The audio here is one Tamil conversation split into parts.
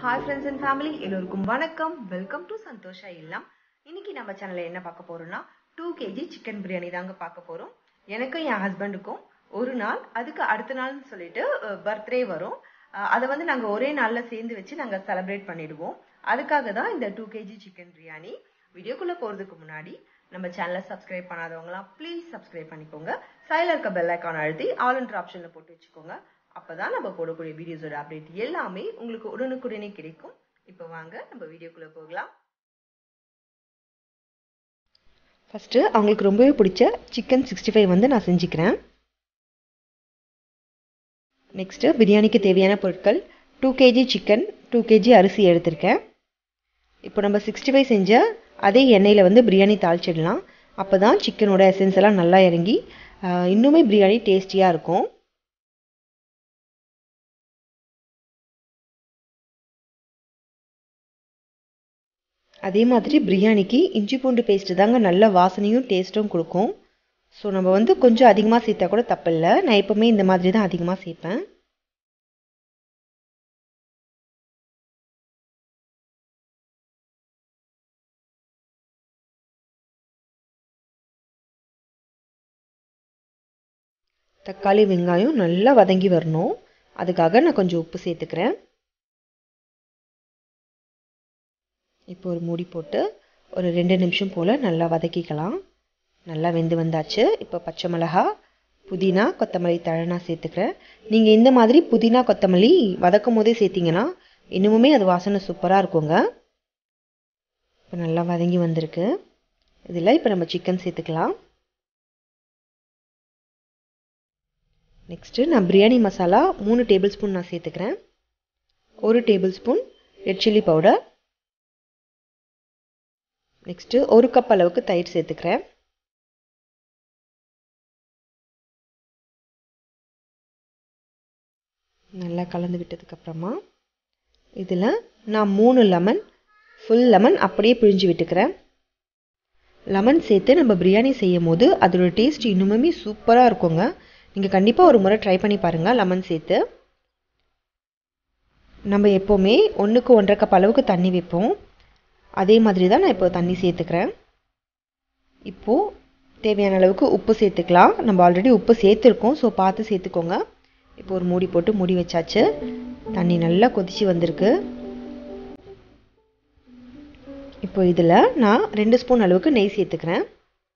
ஹாய் ஃப்ரெண்ட்ஸ் அண்ட் ஃபேமிலி எல்லோருக்கும் வணக்கம் வெல்கம் டு சந்தோஷா இல்லம் இன்னைக்கு நம்ம சேனல்ல என்ன பார்க்க போறோம்னா டூ கேஜி சிக்கன் பிரியாணி தாங்க பார்க்க போறோம் எனக்கும் என் ஹஸ்பண்டுக்கும் ஒரு நாள் அதுக்கு அடுத்த நாள்னு சொல்லிட்டு பர்த்டே வரும் அஹ் அதை வந்து நாங்க ஒரே நாள்ல சேர்ந்து வச்சு நாங்க செலிப்ரேட் பண்ணிடுவோம் அதுக்காக தான் இந்த டூ கேஜி சிக்கன் பிரியாணி வீடியோக்குள்ள போறதுக்கு முன்னாடி நம்ம சேனலை சப்ஸ்கிரைப் பண்ணாதவங்களாம் ப்ளீஸ் சப்ஸ்கிரைப் பண்ணிக்கோங்க சைடில் இருக்க பெல் ஐக்கான் அழுத்தி ஆல் என்ற ஆப்ஷன்ல போட்டு வச்சுக்கோங்க அப்பதான் நம்ம போடக்கூடிய வீடியோஸோட அப்டேட் எல்லாமே உங்களுக்கு உடனுக்குடனே கிடைக்கும் இப்போ வாங்க நம்ம வீடியோக்குள்ள போகலாம் ஃபர்ஸ்ட் அவங்களுக்கு ரொம்பவே பிடிச்ச சிக்கன் சிக்ஸ்டி ஃபைவ் வந்து நான் செஞ்சுக்கிறேன் நெக்ஸ்ட் பிரியாணிக்கு தேவையான பொருட்கள் two KG chicken two KG அரிசி எடுத்திருக்கேன் இப்போ நம்ம சிக்ஸ்டி ஃபைவ் செஞ்ச அதே எண்ணெயில் வந்து பிரியாணி தாளிச்சிடலாம் அப்போ தான் சிக்கனோட எசன்ஸ் எல்லாம் நல்லா இறங்கி ஆஹ், இன்னுமே பிரியாணி டேஸ்டியாக இருக்கும் அதே மாதிரி பிரியாணிக்கு இஞ்சி பூண்டு பேஸ்ட்டு தாங்க நல்ல வாசனையும் டேஸ்ட்டும் கொடுக்கும் ஸோ நம்ம வந்து கொஞ்சம் அதிகமாக சேர்த்தா கூட தப்பில்லை நான் எப்போவுமே இந்த மாதிரி தான் அதிகமாக சேர்ப்பேன் தக்காளி வெங்காயம் நல்லா வதங்கி வரணும் அதுக்காக நான் கொஞ்சம் உப்பு சேர்த்துக்கிறேன் இப்போ ஒரு மூடி போட்டு ஒரு ரெண்டு நிமிஷம் போல் நல்லா வதக்கிக்கலாம் நல்லா வெந்து வந்தாச்சு இப்போ பச்சை மிளகா புதினா கொத்தமல்லி தழை நான் சேர்த்துக்கிறேன் நீங்கள் இந்த மாதிரி புதினா கொத்தமல்லி வதக்கும் போதே சேர்த்திங்கன்னா இன்னுமுமே அது வாசனை சூப்பராக இருக்குங்க இப்போ நல்லா வதங்கி வந்திருக்கு இதில் இப்போ நம்ம சிக்கன் சேர்த்துக்கலாம் நெக்ஸ்ட்டு நான் பிரியாணி மசாலா மூணு டேபிள் ஸ்பூன் நான் சேர்த்துக்கிறேன் ஒரு tablespoon red chilli powder next ஒரு கப் அளவுக்கு தயிர் சேர்த்துக்கிறேன் நல்லா கலந்து விட்டதுக்கப்புறமா இதில் நான் மூணு லெமன் ஃபுல் லெமன் அப்படியே பிழிஞ்சு விட்டுக்கிறேன் லெமன் சேர்த்து நம்ம பிரியாணி செய்யும் போது அதோட டேஸ்ட் இன்னுமுமே சூப்பராக இருக்குங்க நீங்கள் கண்டிப்பாக ஒரு முறை ட்ரை பண்ணி பாருங்கள் லெமன் சேர்த்து நம்ம எப்போவுமே ஒன்றுக்கு ஒன்றரை கப் அளவுக்கு தண்ணி வைப்போம் அதே மாதிரி தான் நான் இப்போ தண்ணி சேர்த்துக்கிறேன் இப்போது தேவையான அளவுக்கு உப்பு சேர்த்துக்கலாம் நம்ம ஆல்ரெடி உப்பு சேர்த்துருக்கோம் ஸோ பார்த்து சேர்த்துக்கோங்க இப்போ ஒரு மூடி போட்டு மூடி வச்சாச்சு தண்ணி நல்லா கொதிச்சு வந்திருக்கு இப்போ இதில் நான் ரெண்டு ஸ்பூன் அளவுக்கு நெய் சேர்த்துக்கிறேன்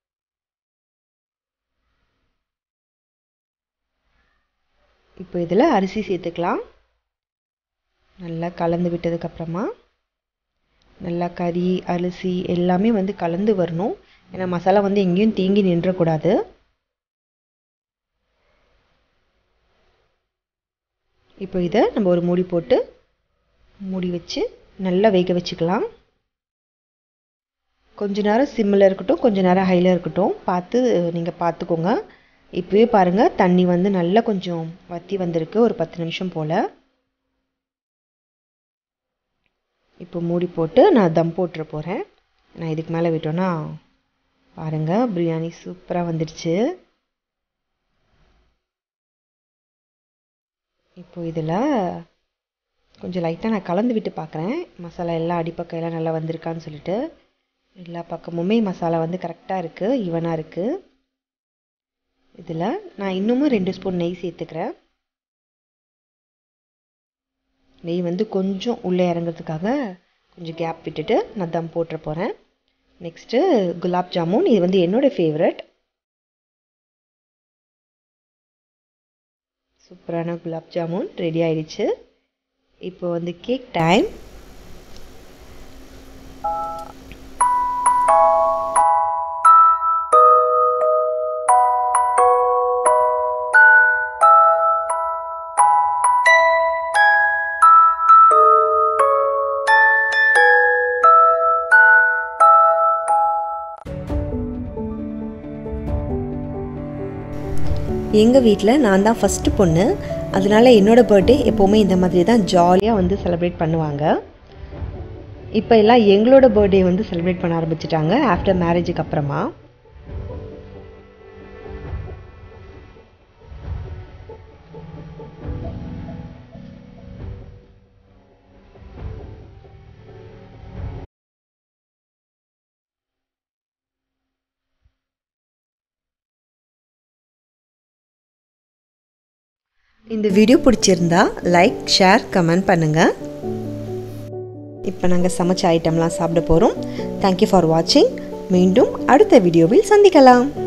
இப்போ இதில் அரிசி சேர்த்துக்கலாம் நல்லா கலந்து விட்டதுக்கப்புறமா நல்லா கறி அரிசி எல்லாமே வந்து கலந்து வரணும் ஏன்னா மசாலா வந்து எங்கேயும் தேங்கி நின்றக்கூடாது இப்போ இதை நம்ம ஒரு மூடி போட்டு மூடி வச்சு நல்லா வேக வச்சுக்கலாம் கொஞ்ச நேரம் சிம்மில் இருக்கட்டும் கொஞ்ச நேரம் ஹையில் இருக்கட்டும் பார்த்து நீங்கள் பார்த்துக்கோங்க இப்போவே பாருங்கள் தண்ணி வந்து நல்லா கொஞ்சம் வற்றி வந்திருக்கு ஒரு பத்து நிமிஷம் போல் இப்போ மூடி போட்டு நான் தம் போட்டுற போகிறேன் நான் இதுக்கு மேலே விட்டோன்னா பாருங்கள் பிரியாணி சூப்பராக வந்துடுச்சு இப்போ இதில் கொஞ்சம் லைட்டாக நான் கலந்து விட்டு பார்க்குறேன் மசாலா எல்லாம் அடிப்பக்கம் எல்லாம் நல்லா வந்திருக்கான்னு சொல்லிட்டு எல்லா பக்கமுமே மசாலா வந்து கரெக்டாக இருக்குது ஈவனாக இருக்குது இதில் நான் இன்னமும் ரெண்டு ஸ்பூன் நெய் சேர்த்துக்கிறேன் நெய் வந்து கொஞ்சம் உள்ளே இறங்குறதுக்காக கொஞ்சம் கேப் விட்டுட்டு நான் தம் போட்டுற போகிறேன் நெக்ஸ்ட்டு குலாப் ஜாமுன் இது வந்து என்னோடய ஃபேவரட் சூப்பரான குலாப் ஜாமுன் ரெடி ஆயிடுச்சு இப்போ வந்து கேக் டைம் எங்கள் வீட்டில் நான் தான் ஃபஸ்ட்டு பொண்ணு அதனால என்னோடய பர்த்டே எப்போவுமே இந்த மாதிரி தான் ஜாலியாக வந்து செலிப்ரேட் பண்ணுவாங்க இப்போ எல்லாம் எங்களோட பர்த்டே வந்து செலிப்ரேட் பண்ண ஆரம்பிச்சிட்டாங்க ஆஃப்டர் மேரேஜுக்கு அப்புறமா இந்த வீடியோ பிடிச்சிருந்தா லைக் ஷேர் கமெண்ட் பண்ணுங்கள் இப்போ நாங்கள் சமைச்ச ஐட்டம்லாம் சாப்பிட போகிறோம் தேங்க்யூ ஃபார் வாட்சிங் மீண்டும் அடுத்த வீடியோவில் சந்திக்கலாம்